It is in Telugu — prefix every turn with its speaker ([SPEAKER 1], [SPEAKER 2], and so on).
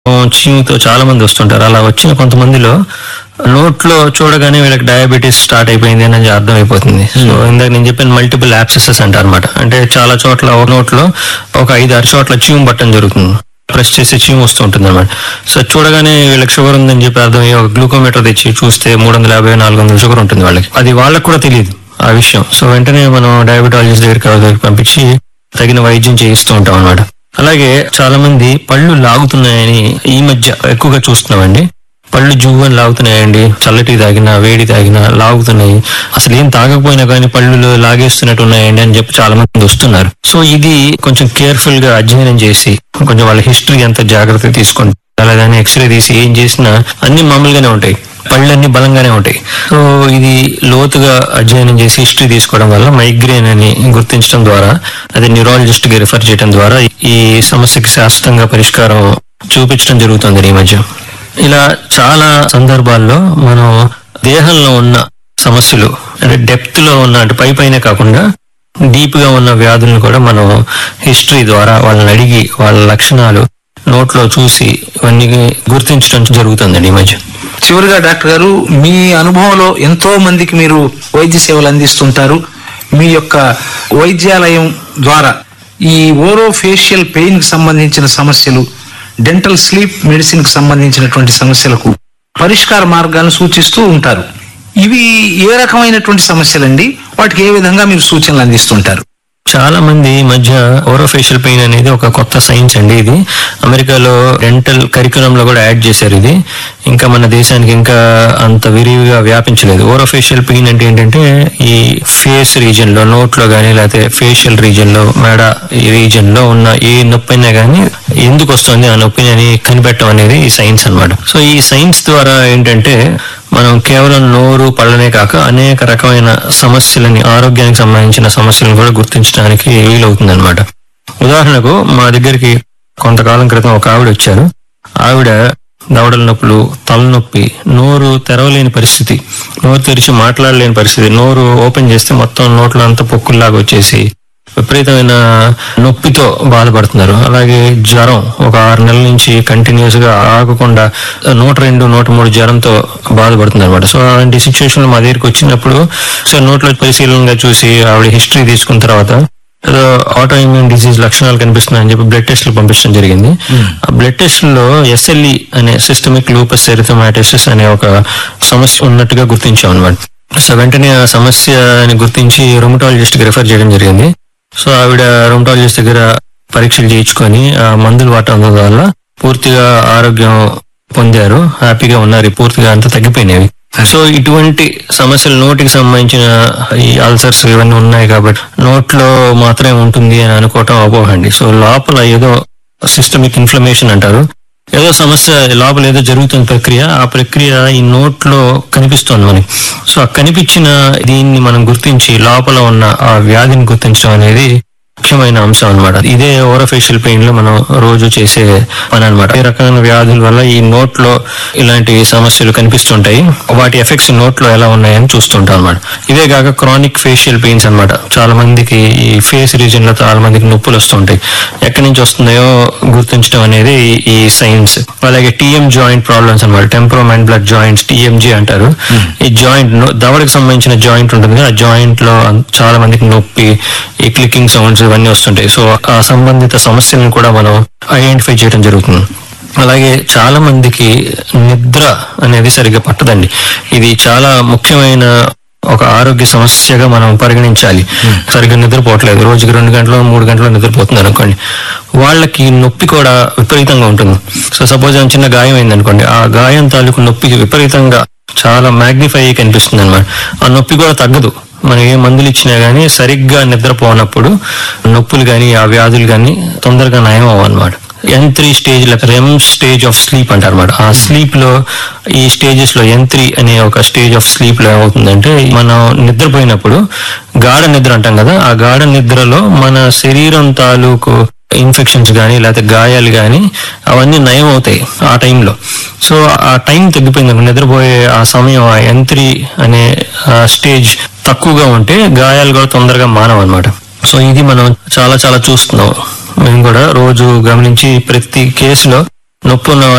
[SPEAKER 1] చీముతో చాలా మంది వస్తుంటారు అలా వచ్చిన కొంతమందిలో నోట్లో చూడగానే వీళ్ళకి డయాబెటీస్ స్టార్ట్ అయిపోయింది అని అర్థం అయిపోతుంది సో ఇందాక నేను చెప్పిన మల్టిపుల్ యాప్సెసెస్ అంటారు అనమాట అంటే చాలా చోట్ల ఒక నోట్లో ఒక ఐదు ఆరు చోట్ల చీము పట్టడం జరుగుతుంది ప్రెస్ చేసే చీము వస్తూ ఉంటుంది అనమాట సో చూడగానే వీళ్ళకి షుగర్ ఉందని చెప్పి అర్థం అయ్యి ఒక గ్లూకోమీటర్ తెచ్చి చూస్తే మూడు వందల యాభై నాలుగు వందల షుగర్ ఉంటుంది వాళ్ళకి అది వాళ్ళకి కూడా తెలియదు ఆ విషయం సో వెంటనే మనం డయాబెటాలజిస్ట్ దగ్గరికి దగ్గరికి పంపించి తగిన వైద్యం చేయిస్తూ ఉంటాం అన్నమాట అలాగే చాలా మంది పళ్ళు లాగుతున్నాయని ఈ మధ్య ఎక్కువగా చూస్తున్నామండి పళ్ళు జువ్వు అని లాగుతున్నాయండి చల్లటి తాగినా వేడి తాగినా లాగుతున్నాయి అసలు ఏం తాగకపోయినా కానీ పళ్ళు లాగేస్తున్నట్టు ఉన్నాయండి అని చెప్పి చాలా మంది వస్తున్నారు సో ఇది కొంచెం కేర్ఫుల్ గా అధ్యయనం చేసి కొంచెం వాళ్ళ హిస్టరీ ఎంత జాగ్రత్త తీసుకొని అలాగని ఎక్స్రే తీసి ఏం చేసినా అన్ని మామూలుగానే ఉంటాయి పళ్ళన్నీ బలంగానే ఉంటాయి సో ఇది లోతుగా అధ్యయనం చేసి హిస్టరీ తీసుకోవడం వల్ల మైగ్రేన్ అని గుర్తించడం ద్వారా అది న్యూరాలజిస్ట్ కి రిఫర్ చేయడం ద్వారా ఈ సమస్యకి శాశ్వతంగా పరిష్కారం చూపించడం జరుగుతుంది ఈ మధ్య ఇలా చాలా సందర్భాల్లో మనం దేహంలో ఉన్న సమస్యలు అంటే డెప్త్ లో ఉన్న అంటే పై పైనే కాకుండా డీప్ గా ఉన్న వ్యాధులను కూడా మనం హిస్టరీ ద్వారా వాళ్ళని అడిగి వాళ్ళ లక్షణాలు నోట్లో చూసి ఇవన్నీ గుర్తించడం జరుగుతుందండి ఈ మధ్య
[SPEAKER 2] చివరిగా డాక్టర్ గారు మీ అనుభవంలో ఎంతో మందికి మీరు వైద్య సేవలు అందిస్తుంటారు మీ యొక్క వైద్యాలయం ద్వారా ఈ ఓరోఫేషియల్ పెయిన్ కి సంబంధించిన సమస్యలు డెంటల్ స్లీప్ మెడిసిన్ కి సంబంధించినటువంటి సమస్యలకు పరిష్కార మార్గాలను సూచిస్తూ ఉంటారు ఇవి ఏ రకమైనటువంటి సమస్యలండి వాటికి ఏ విధంగా మీరు సూచనలు అందిస్తుంటారు
[SPEAKER 1] చాలా మంది ఈ మధ్య ఓరోఫేషియల్ పెయిన్ అనేది ఒక కొత్త సైన్స్ అండి ఇది అమెరికాలో డెంటల్ కరికులం లో కూడా యాడ్ చేశారు ఇది ఇంకా మన దేశానికి ఇంకా అంత విరివిగా వ్యాపించలేదు ఓరోఫేషియల్ పెయిన్ అంటే ఏంటంటే ఈ ఫేస్ రీజన్ లో నోట్ లో గానీ లేకపోతే ఫేషియల్ రీజన్ లో మెడ ఈ రీజన్ లో ఉన్న ఏ నొప్పి అయినా గానీ ఎందుకు వస్తుంది ఆ నొప్పిని అని కనిపెట్టడం అనేది ఈ సైన్స్ అన్నమాట సో ఈ సైన్స్ ద్వారా ఏంటంటే మనం కేవలం నోరు పళ్ళనే కాక అనేక రకమైన సమస్యలని ఆరోగ్యానికి సంబంధించిన సమస్యలను కూడా గుర్తించడానికి వీలవుతుంది అనమాట ఉదాహరణకు మా దగ్గరికి కొంతకాలం క్రితం ఒక ఆవిడ వచ్చారు ఆవిడ దవడల నొప్పులు తలనొప్పి నోరు తెరవలేని పరిస్థితి నోరు తెరిచి మాట్లాడలేని పరిస్థితి నోరు ఓపెన్ చేస్తే మొత్తం నోట్లో అంతా పొక్కుల్లాగా వచ్చేసి విపరీతమైన నొప్పితో బాధపడుతున్నారు అలాగే జ్వరం ఒక ఆరు నెలల నుంచి కంటిన్యూస్ గా ఆగకుండా నూట రెండు నూట మూడు జ్వరంతో బాధపడుతుంది అనమాట సో అలాంటి సిచ్యువేషన్ మా దగ్గరికి వచ్చినప్పుడు సో నోట్లో పరిశీలనగా చూసి ఆవిడ హిస్టరీ తీసుకున్న తర్వాత ఏదో ఆటో ఇమ్యూన్ డిసీజ్ లక్షణాలు కనిపిస్తున్నాయని చెప్పి బ్లడ్ టెస్ట్లు పంపించడం జరిగింది ఆ బ్లడ్ టెస్ట్ లో ఎస్ఎల్ఈ అనే సిస్టమిక్ లూపస్ ఎరిథమాటోసిస్ అనే ఒక సమస్య ఉన్నట్టుగా గుర్తించాం అనమాట సో వెంటనే ఆ సమస్యని గుర్తించి రొమటాలజిస్ట్ కి రిఫర్ చేయడం జరిగింది సో ఆవిడ రొమటాలజిస్ట్ దగ్గర పరీక్షలు చేయించుకొని ఆ మందులు వాడటం వల్ల పూర్తిగా ఆరోగ్యం పొందారు హ్యాపీగా ఉన్నారు పూర్తిగా అంతా తగ్గిపోయినవి సో ఇటువంటి సమస్యలు నోటికి సంబంధించిన ఈ అల్సర్స్ ఇవన్నీ ఉన్నాయి కాబట్టి నోట్లో మాత్రమే ఉంటుంది అని అనుకోవటం అపోహండి సో లోపల ఏదో సిస్టమిక్ ఇన్ఫ్లమేషన్ అంటారు ఏదో సమస్య లోపల ఏదో జరుగుతున్న ప్రక్రియ ఆ ప్రక్రియ ఈ నోట్లో కనిపిస్తోంది మనకి సో ఆ కనిపించిన దీన్ని మనం గుర్తించి లోపల ఉన్న ఆ వ్యాధిని గుర్తించడం అనేది ముఖ్యమైన అంశం అన్నమాట ఇదే ఓరోఫేషియల్ పెయిన్ లో మనం రోజు చేసే పని అనమాట ఈ రకమైన వ్యాధుల వల్ల ఈ నోట్ లో ఇలాంటి సమస్యలు కనిపిస్తుంటాయి వాటి ఎఫెక్ట్స్ నోట్ లో ఎలా ఉన్నాయని చూస్తుంటాం అనమాట ఇవే కాక క్రానిక్ ఫేషియల్ పెయిన్స్ అన్నమాట చాలా మందికి ఈ ఫేస్ రీజన్ లో చాలా మందికి నొప్పులు వస్తుంటాయి ఎక్కడి నుంచి వస్తున్నాయో గుర్తించడం అనేది ఈ- ఈ సైన్స్ అలాగే టీఎం జాయింట్ ప్రాబ్లమ్స్ అనమాట టెంప్రోమెంట్ బ్లడ్ జాయింట్స్ టీఎంజీ అంటారు ఈ జాయింట్ దవడకు సంబంధించిన జాయింట్ ఉంటుంది కదా, ఆ జాయింట్ లో అన్- చాలా మందికి నొప్పి ఈ క్లికింగ్ సౌండ్స్ ఇవన్నీ వస్తుంటాయి సో ఆ సంబంధిత సమస్యలను కూడా మనం ఐడెంటిఫై చేయడం జరుగుతుంది అలాగే చాలా మందికి నిద్ర అనేది సరిగ్గా పట్టదండి ఇది చాలా ముఖ్యమైన ఒక ఆరోగ్య సమస్యగా మనం పరిగణించాలి సరిగ్గా నిద్రపోవట్లేదు రోజుకి రెండు గంటలు మూడు గంటలు నిద్రపోతున్నారు అనుకోండి వాళ్ళకి నొప్పి కూడా విపరీతంగా ఉంటుంది సో సపోజ్ ఏమైనా చిన్న గాయం అయింది అనుకోండి ఆ గాయం తాలూకు నొప్పి విపరీతంగా చాలా మ్యాగ్నిఫై అయ్యి కనిపిస్తుంది అనమాట ఆ నొప్పి కూడా తగ్గదు మనం ఏ మందులు ఇచ్చినా గానీ సరిగ్గా నిద్రపోనప్పుడు నొప్పులు గానీ ఆ వ్యాధులు గానీ తొందరగా నయం అవ్వన్నమాట N three stage REM stage of sleep అంటారు అనమాట ఆ స్లీప్ లో ఈ స్టేజెస్ లో ఎన్ త్రీ అనే ఒక స్టేజ్ ఆఫ్ స్లీప్ లో ఏమవుతుందంటే మనం నిద్రపోయినప్పుడు గాఢ నిద్ర అంటాం కదా ఆ గాఢ నిద్రలో మన శరీరం తాలూకు ఇన్ఫెక్షన్స్ కానీ లేకపోతే గాయాలు కానీ అవన్నీ నయం అవుతాయి ఆ టైంలో సో ఆ టైం తగ్గిపోయింది అనుకో, నిద్రపోయే ఆ సమయం ఆ ఎన్ త్రీ అనే స్టేజ్ తక్కువగా ఉంటే గాయాలు కూడా తొందరగా మానవు అనమాట సో ఇది మనం చాలా చాలా చూస్తున్నాం మేము కూడా రోజు గమనించి ప్రతి కేసులో నొప్పి ఉన్న